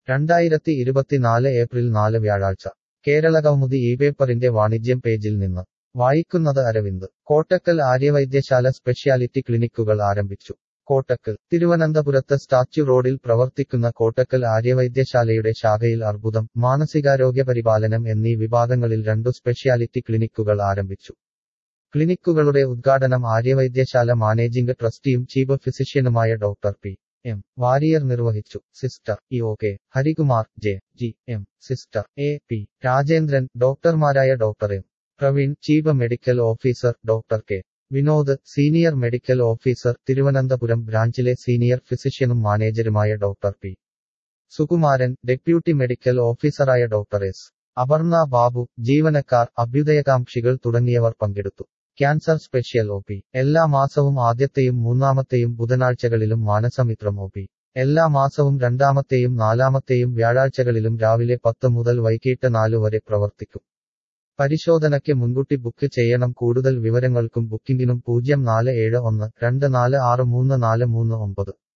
രണ്ടായിരത്തി ഇരുപത്തിനാല് ഏപ്രിൽ നാല് വ്യാഴാഴ്ച കേരളകൗമുദി ഈ പേപ്പറിന്റെ വാണിജ്യം പേജിൽ നിന്ന് വായിക്കുന്നത് അരവിന്ദ് കോട്ടക്കൽ ആര്യവൈദ്യശാല സ്പെഷ്യാലിറ്റി ക്ലിനിക്കുകൾ ആരംഭിച്ചു കോട്ടക്കൽ തിരുവനന്തപുരത്ത് സ്റ്റാച്യു റോഡിൽ പ്രവർത്തിക്കുന്ന കോട്ടക്കൽ ആര്യവൈദ്യശാലയുടെ ശാഖയിൽ അർബുദം മാനസികാരോഗ്യ പരിപാലനം എന്നീ വിഭാഗങ്ങളിൽ രണ്ടു സ്പെഷ്യാലിറ്റി ക്ലിനിക്കുകൾ ആരംഭിച്ചു ക്ലിനിക്കുകളുടെ ഉദ്ഘാടനം ആര്യവൈദ്യശാല മാനേജിംഗ് ട്രസ്റ്റിയും ചീഫ് ഫിസിഷ്യനുമായ ഡോക്ടർ പി എം വാരിയർ നിർവഹിച്ചു sister E O K Harikumar J G M sister A P Rajendran ഡോക്ടർമാരായ doctor M Praveen chief medical officer doctor K Vinod senior medical officer Thiruvananthapuram ബ്രാഞ്ചിലെ സീനിയർ ഫിസിഷ്യനും മാനേജരുമായ doctor P Sukumaran deputy medical ഓഫീസറായ ഡോക്ടർ എസ് അപർണ ബാബു ജീവനക്കാർ അഭ്യുദയകാംക്ഷികൾ തുടങ്ങിയവർ പങ്കെടുത്തു ക്യാൻസർ സ്പെഷ്യൽ ഒ പി എല്ലാ മാസവും ആദ്യത്തെയും മൂന്നാമത്തെയും ബുധനാഴ്ചകളിലും മാനസമിത്രം ഒ പി എല്ലാ മാസവും രണ്ടാമത്തെയും നാലാമത്തെയും വ്യാഴാഴ്ചകളിലും രാവിലെ പത്ത് മുതൽ വൈകിട്ട് നാലു വരെ പ്രവർത്തിക്കും പരിശോധനയ്ക്ക് മുൻകൂട്ടി ബുക്ക് ചെയ്യണം കൂടുതൽ വിവരങ്ങൾക്കും ബുക്കിംഗിനും പൂജ്യം നാല് ഏഴ് ഒന്ന് രണ്ട് നാല് ആറ് മൂന്ന് നാല് മൂന്ന് ഒമ്പത്